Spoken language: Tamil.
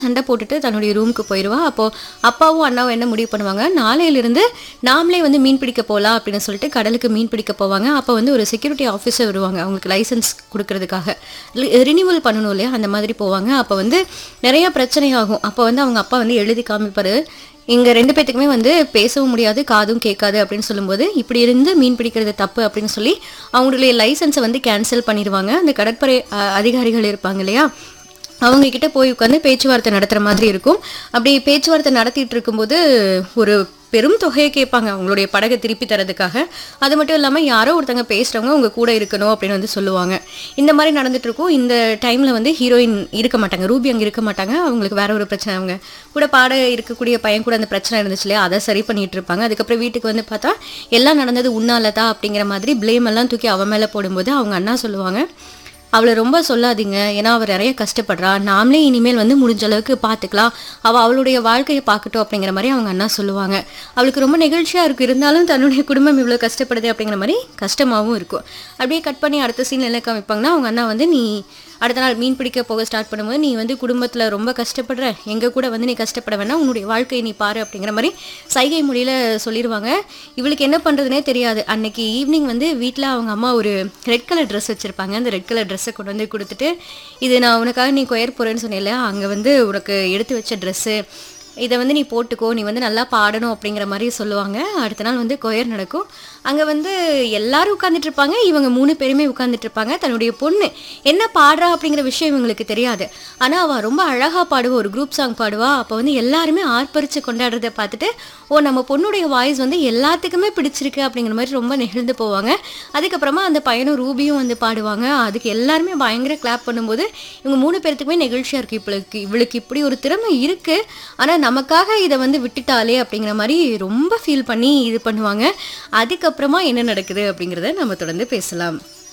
சண்டை போட்டுட்டு தன்னுடைய ரூமுக்கு போயிடுவா அப்போது அப்பாவும் அண்ணாவும் என்ன முடிவு பண்ணுவாங்க நாளையிலிருந்து நாமளே வந்து மீன் பிடிக்க போகலாம் அப்படின்னு சொல்லிட்டு கடலுக்கு மீன் பிடிக்க போவாங்க அப்போ வந்து ஒரு செக்யூரிட்டி ஆஃபீஸர் வருவாங்க அவங்களுக்கு லைசன்ஸ் கொடுக்கறதுக்காக ரினிவல் பண்ணணும் இல்லையா அந்த மாதிரி போவாங்க அப்போ வந்து நிறைய பிரச்சனை ஆகும் அப்போ வந்து அவங்க அப்பா வந்து எழுதி காமிப்பாரு இங்க ரெண்டு பேத்துக்குமே வந்து பேசவும் முடியாது காதும் கேட்காது அப்படின்னு சொல்லும்போது இப்படி இருந்து மீன் பிடிக்கிறது தப்பு அப்படின்னு சொல்லி அவங்களுடைய லைசன்ஸை வந்து கேன்சல் பண்ணிடுவாங்க அந்த கடற்படை அஹ், அதிகாரிகள் இருப்பாங்க இல்லையா அவங்க கிட்ட போய் உட்காந்து பேச்சுவார்த்தை நடத்துற மாதிரி இருக்கும் அப்படி பேச்சுவார்த்தை நடத்திட்டு இருக்கும்போது ஒரு பெரும் தொகையை கேட்பாங்க அவங்களுடைய படகை திருப்பி தரதுக்காக அது மட்டும் இல்லாமல் யாரோ ஒருத்தங்க பேசுகிறவங்க உங்க கூட இருக்கணும் அப்படின்னு வந்து சொல்லுவாங்க இந்த மாதிரி நடந்துட்டு இருக்கும் இந்த டைமில் வந்து ஹீரோயின் இருக்க மாட்டாங்க ரூபி அங்கே இருக்க மாட்டாங்க அவங்களுக்கு வேற ஒரு பிரச்சனை அவங்க கூட பாட இருக்கக்கூடிய பையன் கூட அந்த பிரச்சனை இருந்துச்சு இல்லையா அதை சரி பண்ணிட்டு இருப்பாங்க அதுக்கப்புறம் வீட்டுக்கு வந்து பார்த்தா எல்லாம் நடந்தது உன்னாலதா அப்படிங்கிற மாதிரி ப்ளேம் எல்லாம் தூக்கி அவன் மேலே போடும்போது அவங்க அண்ணா சொல்லுவாங்க அவளை ரொம்ப சொல்லாதீங்க ஏன்னா அவள் நிறைய கஷ்டப்படுறா நாமளே இனிமேல் வந்து முடிஞ்ச அளவுக்கு பார்த்துக்கலாம் அவள் அவளுடைய வாழ்க்கையை பார்க்கட்டும் அப்படிங்கிற மாதிரி அவங்க அண்ணா சொல்லுவாங்க அவளுக்கு ரொம்ப நெகிழ்ச்சியாக இருக்கும் இருந்தாலும் தன்னுடைய குடும்பம் இவ்வளோ கஷ்டப்படுது அப்படிங்கிற மாதிரி கஷ்டமாகவும் இருக்கும் அப்படியே கட் பண்ணி அடுத்த சீன் என்ன காமிப்பாங்கன்னா அவங்க அண்ணா வந்து நீ அடுத்த நாள் மீன் பிடிக்க போக ஸ்டார்ட் பண்ணும்போது நீ வந்து குடும்பத்தில் ரொம்ப கஷ்டப்படுற எங்கள் கூட வந்து நீ கஷ்டப்பட வேணாம் உன்னுடைய வாழ்க்கையை நீ பாரு அப்படிங்கிற மாதிரி சைகை மொழியில் சொல்லிடுவாங்க இவளுக்கு என்ன பண்ணுறதுனே தெரியாது அன்னைக்கு ஈவினிங் வந்து வீட்டில் அவங்க அம்மா ஒரு ரெட் கலர் ட்ரெஸ் வச்சுருப்பாங்க அந்த ரெட் கலர் ட்ரெஸ்ஸை கொண்டு வந்து கொடுத்துட்டு இது நான் உனக்காக நீ கொயர் போகிறேன்னு சொன்னேன்ல அங்கே வந்து உனக்கு எடுத்து வச்ச ட்ரெஸ்ஸு இதை வந்து நீ போட்டுக்கோ நீ வந்து நல்லா பாடணும் அப்படிங்கிற மாதிரி சொல்லுவாங்க அடுத்த நாள் வந்து கொயர் நடக்கும் அங்கே வந்து எல்லாரும் உட்காந்துட்டு இருப்பாங்க இவங்க மூணு பேருமே உட்காந்துட்டு இருப்பாங்க தன்னுடைய பொண்ணு என்ன பாடுறா அப்படிங்கிற விஷயம் இவங்களுக்கு தெரியாது ஆனால் அவள் ரொம்ப அழகாக பாடுவா ஒரு குரூப் சாங் பாடுவா அப்போ வந்து எல்லாருமே ஆர்ப்பரித்து கொண்டாடுறத பார்த்துட்டு ஓ நம்ம பொண்ணுடைய வாய்ஸ் வந்து எல்லாத்துக்குமே பிடிச்சிருக்கு அப்படிங்கிற மாதிரி ரொம்ப நெகிழ்ந்து போவாங்க அதுக்கப்புறமா அந்த பையனும் ரூபியும் வந்து பாடுவாங்க அதுக்கு எல்லாருமே பயங்கர கிளாப் பண்ணும்போது இவங்க மூணு பேர்த்துக்குமே நெகிழ்ச்சியாக இருக்குது இவளுக்கு இவளுக்கு இப்படி ஒரு திறமை இருக்குது ஆனால் நமக்காக இதை வந்து விட்டுட்டாலே அப்படிங்கிற மாதிரி ரொம்ப ஃபீல் பண்ணி இது பண்ணுவாங்க அதுக்கப்புறமா என்ன நடக்குது அப்படிங்கிறத நம்ம தொடர்ந்து பேசலாம்